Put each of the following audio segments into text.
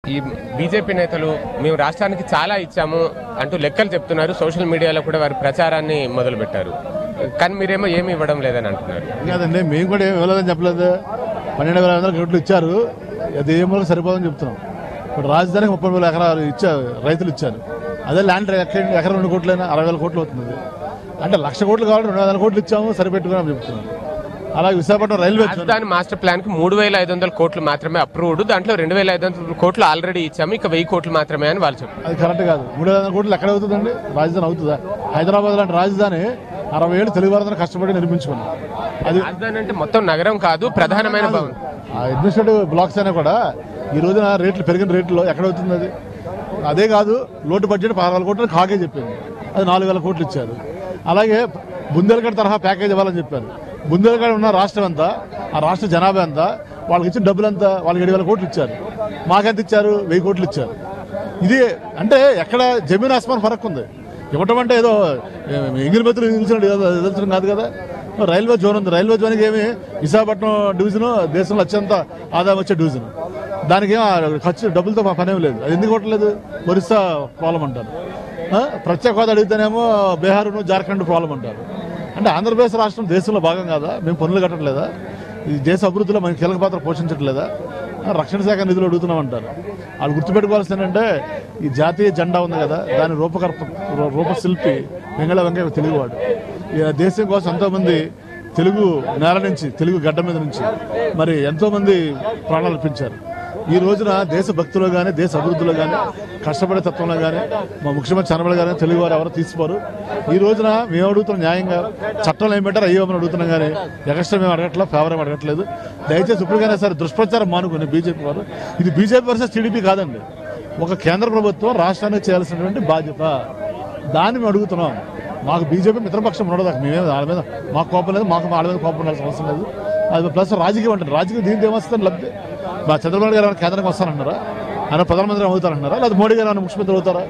ఈ బీజేపీ నేతలు మేము రాష్ట్రానికి చాలా ఇచ్చాము అంటూ లెక్కలు చెప్తున్నారు సోషల్ మీడియాలో కూడా వారి ప్రచారాన్ని మొదలు పెట్టారు కానీ మీరేమో ఏమి ఇవ్వడం లేదని అంటున్నారు కాదండి మేము కూడా ఏమి ఇవ్వలేదని చెప్పలేదు పన్నెండు వేల ఐదు వందల కోట్లు ఇచ్చారు అది ఏ మూలకు సరిపోదని చెప్తున్నాం ఇప్పుడు రాజధానికి ముప్పై వేల ఎకరాలు ఇచ్చారు రైతులు ఇచ్చారు అదే ల్యాండ్ ఎక్కడ ఎకరం రెండు కోట్లైనా అరవై వేల కోట్లు అవుతుంది అంటే లక్ష కోట్లు కావాలి రెండు వందల కోట్లు ఇచ్చాము సరిపెట్టుకున్నాం చెప్తున్నాం అలాగే విశాఖపట్నం రైల్వే రాజధాని మాస్టర్ ప్లాన్ కి మూడు వేల ఐదు వందల కోట్లు మాత్రమే అప్రూవ్డ్ దాంట్లో రెండు వేల ఐదు వందల కోట్లు ఆల్రెడీ ఇచ్చాము ఇక వెయ్యి కోట్లు మాత్రమే అని వాళ్ళు చెప్పారు అది కరెక్ట్ కాదు మూడు వందల కోట్లు ఎక్కడ అవుతుందండి రాజధాని అవుతుందా హైదరాబాద్ లాంటి రాజధాని అరవై ఏళ్ళు తెలుగు వారందరూ కష్టపడి నిర్మించుకున్నాం అది రాజధాని అంటే మొత్తం నగరం కాదు ప్రధానమైన భవన్ ఆ అడ్మినిస్ట్రేటివ్ బ్లాక్స్ అయినా కూడా ఈ రోజున రేట్లు పెరిగిన రేట్లో ఎక్కడ అవుతుంది అది అదే కాదు లోటు బడ్జెట్ పదహారు కోట్లు కాకే చెప్పింది అది నాలుగు వేల కోట్లు ఇచ్చారు అలాగే బుందేల్గఢ్ తరహా ప్యాకేజ్ ఇవ్వాలని చెప్పారు బుందేల్గఢ్ ఉన్న రాష్ట్రం ఎంత ఆ రాష్ట్ర జనాభా ఎంత వాళ్ళకి ఇచ్చిన డబ్బులు ఎంత వాళ్ళకి ఏడు వేల కోట్లు ఇచ్చారు మాకెంత ఇచ్చారు వెయ్యి కోట్లు ఇచ్చారు ఇది అంటే ఎక్కడ జమీన్ ఆస్మాన్ ఫరక్ ఉంది ఇవ్వటం అంటే ఏదో ఎంగిల్ మెతులు నిలిచినట్టు ఎదుల్చడం కాదు కదా రైల్వే జోన్ ఉంది రైల్వే జోన్కి ఏమి విశాఖపట్నం డివిజన్ దేశంలో అత్యంత ఆదాయం వచ్చే డివిజన్ దానికి ఏం ఆ ఖర్చు డబ్బులతో మా పనేం లేదు అది ఎందుకు కొట్టలేదు ఒరిస్సా ప్రాబ్లం అంటారు ఆ? ప్రత్యేక హోదా అడిగితేనేమో బీహార్ను జార్ఖండ్ ప్రాబ్లం అంటారు అంటే ఆంధ్రప్రదేశ్ రాష్ట్రం దేశంలో భాగం కాదా మేము పనులు కట్టట్లేదా ఈ దేశ అభివృద్ధిలో మనకి కీలక పాత్ర పోషించట్లేదా ఆ, రక్షణ శాఖ నిధులు అడుగుతున్నాం అంటారు వాళ్ళు గుర్తుపెట్టుకోవాల్సింది ఏంటంటే ఈ జాతీయ జెండా ఉంది కదా దాని రూపకర్త రూ- రూపశిల్పి వెంగళ వెంకయ్య తెలుగువాడు ఈ దేశం కోసం ఎంతోమంది తెలుగు నేల నుంచి తెలుగు గడ్డ మీద నుంచి మరి ఎంతోమంది ప్రాణాలు అర్పించారు ఈ రోజున దేశ భక్తిలో కానీ దేశ అభివృద్ధిలో కానీ కష్టపడే తత్వంలో కానీ మా ముఖ్యమంత్రి చంద్రబాబు గారు తెలుగు వారు ఎవరు తీసుకోరు ఈ రోజున మేము అడుగుతున్నాం న్యాయంగా చట్టంలో ఏం పెట్టారు అయ్యో అని అడుగుతున్నాం కానీ ఎక్స్ట్రా మేము అడగట్లేదు ఫేవర్ ఏం అడగట్లేదు దయచేసి ఇప్పటికైనా సరే దుష్ప్రచారం మానుకుని బీజేపీ వారు ఇది బీజేపీ వర్సెస్ టీడీపీ కాదండి ఒక కేంద్ర ప్రభుత్వం రాష్ట్రానికి చేయాల్సినటువంటి బాధ్యత దాన్ని మేము అడుగుతున్నాం మాకు బీజేపీ మిత్రపక్షం ఉండదు మేమే వాళ్ళ మీద మాకు కోపం లేదు మాకు వాళ్ళ మీద కోపం ఉండాల్సిన అవసరం లేదు అది ప్లస్ రాజకీయం అంటారు రాజకీయం దీంతో ఏమొస్తుంది లబ్ధి మా చంద్రబాబు గారు ఏమైనా కేంద్రానికి వస్తానంటారా ఆయన ప్రధానమంత్రి అవుతారంటున్నారా లేదా మోడీ గారు ఏమైనా ముఖ్యమంత్రి అవుతారా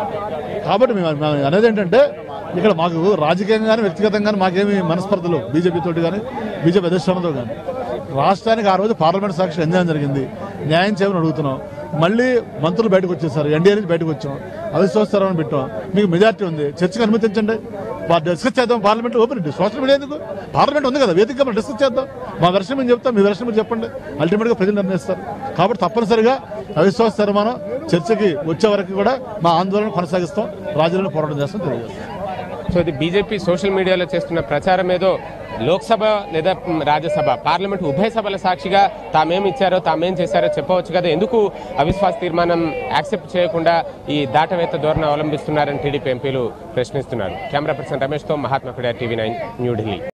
కాబట్టి మేము మేము అనేది ఏంటంటే ఇక్కడ మాకు రాజకీయంగా కానీ వ్యక్తిగతంగా కానీ మాకేమి మనస్పర్ధలు బీజేపీ తోటి కానీ బీజేపీ అధిష్టానంతో కానీ రాష్ట్రానికి ఆ రోజు పార్లమెంట్ సాక్షి ఎంజాయ్ జరిగింది న్యాయం చేయమని అడుగుతున్నాం మళ్ళీ మంత్రులు బయటకు వచ్చేసారు ఎన్డీఏ నుంచి బయటకు వచ్చాం అవిశ్వాసరని పెట్టాం మీకు మెజార్టీ ఉంది చర్చకు అనుమతించండి వా- డిస్కస్ చేద్దాం పార్లమెంట్ ఓపెన్ సోషల్ మీడియా ఎందుకు పార్లమెంట్ ఉంది కదా వేదికగా మనం డిస్కస్ చేద్దాం మా వెర్షన్ మేము చెప్తాం మీ వెర్షన్ మీరు చెప్పండి అల్టిమేట్గా ప్రజలు నిర్ణయిస్తారు కాబట్టి తప్పనిసరిగా అవిశ్వాస తీర్మానం చర్చకి వచ్చే వరకు కూడా మా ఆందోళన కొనసాగిస్తాం రాజులను పోరాటం చేస్తాం తెలియజేస్తాం సో ఇది బీజేపీ సోషల్ మీడియాలో చేస్తున్న ప్రచారం ఏదో లోక్సభ లేదా మ్, రాజ్యసభ పార్లమెంట్ ఉభయ సభల సాక్షిగా తామేం ఇచ్చారో తామేం చేశారో చెప్పవచ్చు కదా ఎందుకు అవిశ్వాస తీర్మానం యాక్సెప్ట్ చేయకుండా ఈ దాటవేత ధోరణి అవలంబిస్తున్నారని టీడీపీ ఎంపీలు ప్రశ్నిస్తున్నారు కెమెరా పర్సన్ రమేష్తో మహాత్మా కుడా టీవీ నైన్ న్యూఢిల్లీ